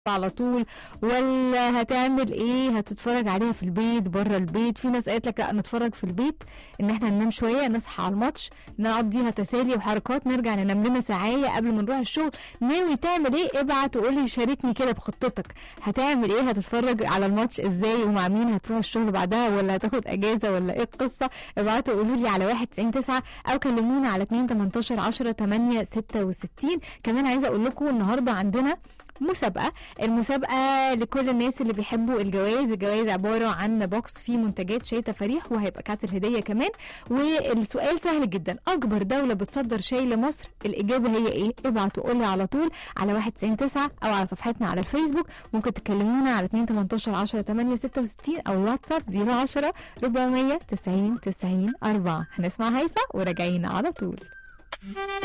على طول ولا هتعمل ايه هتتفرج عليها في البيت بره البيت في ناس قالت لك لا نتفرج في البيت ان احنا ننام شويه نصحى على الماتش نقضيها تسالي وحركات نرجع ننام لنا ساعيه قبل ما نروح الشغل ناوي تعمل ايه ابعت وقول لي شاركني كده بخطتك هتعمل ايه هتتفرج على الماتش ازاي ومع مين هتروح الشغل بعدها ولا هتاخد اجازه ولا ايه القصه ابعتوا قولوا لي على 1 90 9 او كلمونا على 2 18 10 8 66 كمان عايزه اقول لكم النهارده عندنا مسابقة المسابقة لكل الناس اللي بيحبوا الجوائز الجوائز عبارة عن بوكس فيه منتجات شاي تفاريح وهيبقى كارت الهدية كمان والسؤال سهل جدا أكبر دولة بتصدر شاي لمصر الإجابة هي إيه ابعت وقول لي على طول على 199 أو على صفحتنا على الفيسبوك ممكن تكلمونا على 2 18 10 8 66 أو الواتساب 010 490 90 4 هنسمع هيفا وراجعين على طول